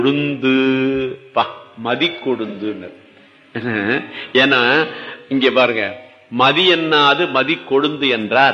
கொழுந்து பா மதி கொழுந்து ஏன்னா இங்க பாருங்க மதி என்னாது மதி கொழுந்து என்றார்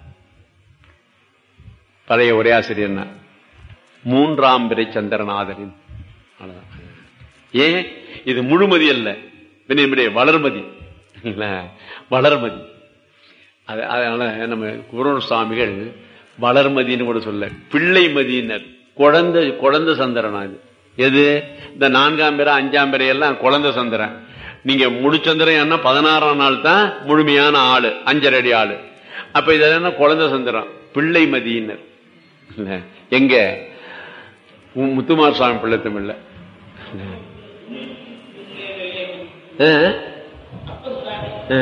பழைய ஒரே ஆசிரியர் மூன்றாம் பிறை சந்திரநாதரின் அவ்வளவுதான். ஏன் இது முழுமதி அல்ல பின்ன வளர்மதி இல்ல, வளர்மதி அது அதனால நம்ம குரோன் சுவாமிகள் வளர்மதின்னு கூட சொல்ல பிள்ளை மதியினர் குழந்தை குழந்தை சந்திரனா இது எது இந்த நான்காம் பிறை அஞ்சாம் பிறை எல்லாம் குழந்தை சந்திரன் நீங்க முழுச்சந்திரன் என்ன பதினாறாம் நாள் தான் முழுமையான ஆளு அஞ்சரை அடி ஆளு அப்ப இது என்ன குழந்தை சந்திரன் பிள்ளை மதியினர் இல்ல, எங்க மு- முத்துமார் சுவாமி பிள்ளை தமிழ்ல ஆ? ஆ.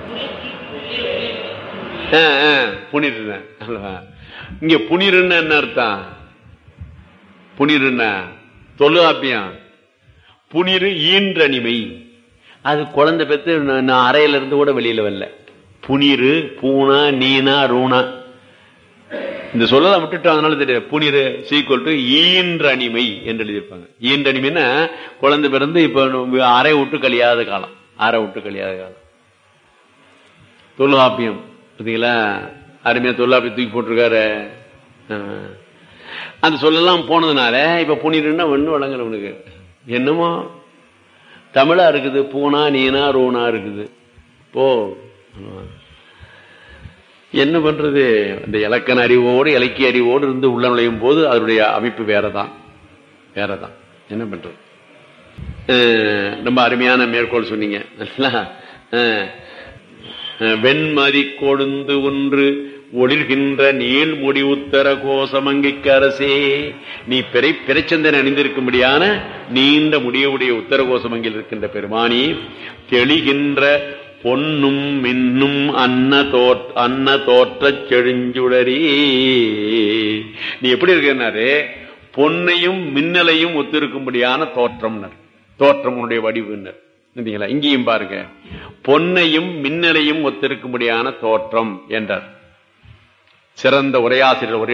ஆ, ஆ, புனிருன்னு அல்லவா? இங்க புனிருன்னு என்ன அர்த்தம் புனிருன்ன தொழுகாப்பியம் புனிரு ஈன்றனிமை அது குழந்தை பெற்று நான் நான் அறையில இருந்து கூட வெளியில வரல புனிரு பூனா நீனா ரூணா இந்த சொல்லலாம் விட்டுட்டு அதனால தெரியாது புனிரு சீக்குவல் டு ஈன்றனிமை என்று எழுதியிருப்பாங்க ஈன்றனிமைன்னா குழந்தை பிறந்து இப்ப நம்ம அறை விட்டு கழியாத காலம் அறை விட்டு கழியாத காலம் தொல்காப்பியம் பார்த்தீங்களா அருமையா தொல்காப்பியம் தூக்கி போட்டிருக்காரு ஆ. அந்த சொல்லலாம் போனதுனால இப்ப புனிருன்னா ஒண்ணு வழங்குறவனுக்கு என்னமோ தமிழா இருக்குது பூனா நீனா ரூனா இருக்குது போ என்ன பண்றது அந்த இலக்கண அறிவோடு இலக்கிய அறிவோடு இருந்து உள்ள நுழையும் போது அதனுடைய அமைப்பு வேறதான் வேறதான் என்ன பண்றது அஹ் ரொம்ப அருமையான மேற்கோள் சொன்னீங்க நல்லா? அஹ் அஹ் வெண்மதி கொழுந்து ஒன்று ஒளிர்கின்ற நீள் முடி உத்தர கோசமங்கிக்கு அரசே நீ பிறை பிறைச்சந்தன் அணிந்திருக்கும்படியான நீண்ட முடியவுடைய உத்தர கோசமங்கில் இருக்கின்ற பெருமானி தெளிகின்ற பொன்னும் மின்னும் அன்ன தோற் அன்ன தோற்றச் செழுஞ்சுடரி நீ எப்படி இருக்கனாரு பொன்னையும் மின்னலையும் ஒத்திருக்கும்படியான தோற்றம்னர் தோற்றம் உன்னுடைய வடிவுனர் சரிங்களா இங்கேயும் பாருங்க பொன்னையும் மின்னலையும் ஒத்திருக்கும்படியான தோற்றம் என்றார் சிறந்த உரையாசிரியர் உரை